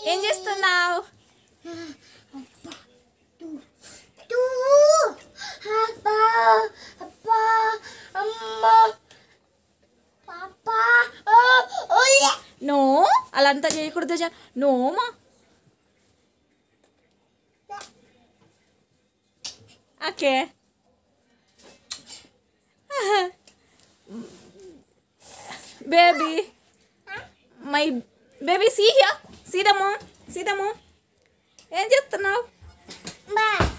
ఏం చేస్తున్నావు టూ అబ్బా అబ్బా అమ్మా పాపా ఓ ఓలే నో అలా అంతా చేయకూడదు జా నోమా okay baby my baby see here see the mom see the mom ఏం చేస్తున్నావు బా